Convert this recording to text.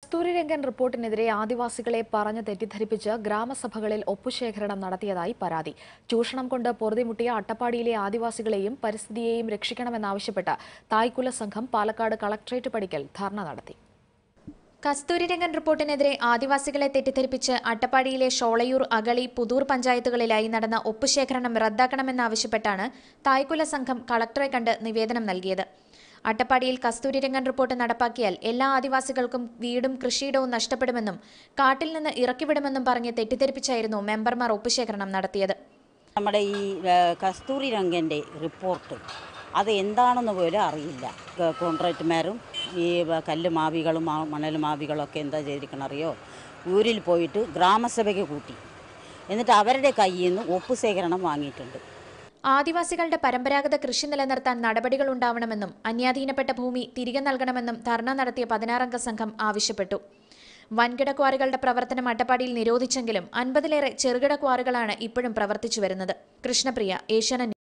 കസ്തൂരിരംഗൻ റിപ്പോർട്ടിനെതിരെ ആദിവാസികളെ പറഞ്ഞു തെറ്റിദ്ധരിപ്പിച്ച് ഗ്രാമസഭകളിൽ ഒപ്പുശേഖരണം നടത്തിയതായി പരാതി ചൂഷണം കൊണ്ട് പൊറുതിമുട്ടിയ അട്ടപ്പാടിയിലെ ആദിവാസികളെയും പരിസ്ഥിതിയെയും രക്ഷിക്കണമെന്നാവശ്യപ്പെട്ട് തായ്ക്കുല സംഘം പാലക്കാട് കളക്ടറേറ്റ് പടിക്കൽ ധർണ നടത്തി കസ്തൂരിരംഗൻ റിപ്പോർട്ടിനെതിരെ ആദിവാസികളെ തെറ്റിദ്ധരിപ്പിച്ച് അട്ടപ്പാടിയിലെ ഷോളയൂർ അകളി പുതൂർ പഞ്ചായത്തുകളിലായി നടന്ന ഒപ്പുശേഖരണം റദ്ദാക്കണമെന്നാവശ്യപ്പെട്ടാണ് തായ്ക്കുല സംഘം കളക്ടറെ കണ്ട് നിവേദനം നൽകിയത് അട്ടപ്പാടിയിൽ കസ്തൂരിരംഗൻ റിപ്പോർട്ട് നടപ്പാക്കിയാൽ എല്ലാ ആദിവാസികൾക്കും വീടും കൃഷിയിടവും നഷ്ടപ്പെടുമെന്നും കാട്ടിൽ നിന്ന് ഇറക്കിവിടുമെന്നും പറഞ്ഞ് തെറ്റിദ്ധരിപ്പിച്ചായിരുന്നു മെമ്പർമാർ ഒപ്പുശേഖരണം നടത്തിയത് നമ്മുടെ ഈ ഏഹ്, കസ്തൂരി രംഗൻ്റെ റിപ്പോർട്ട് അത് എന്താണെന്ന് പോലും അറിയില്ല ക- കോൺട്രാക്ടർമാരും ഈ വ- കല്ല് മാവികളും മാ- മണൽ മാവികളൊക്കെ എന്താ ചെയ്തിരിക്കണം അറിയോ ഊരിൽ പോയിട്ട് ഗ്രാമസഭയ്ക്ക് കൂട്ടി എന്നിട്ട് അവരുടെ കയ്യിൽ നിന്ന് ഒപ്പ് ശേഖരണം വാങ്ങിയിട്ടുണ്ട് ആദിവാസികളുടെ പരമ്പരാഗത കൃഷി നിലനിർത്താൻ നടപടികൾ ഉണ്ടാവണമെന്നും അന്യാധീനപ്പെട്ട ഭൂമി തിരികെ നൽകണമെന്നും ധർണ നടത്തിയ പതിനാറംഗ സംഘം ആവശ്യപ്പെട്ടു വൻകിട ക്വാറികളുടെ പ്രവർത്തനം അട്ടപ്പാടിയിൽ നിരോധിച്ചെങ്കിലും അൻപതിലേറെ ചെറുകിട ക്വാറികളാണ് ഇപ്പോഴും പ്രവർത്തിച്ചു വരുന്നത് കൃഷ്ണപ്രിയ ഏഷ്യാനെറ്റ്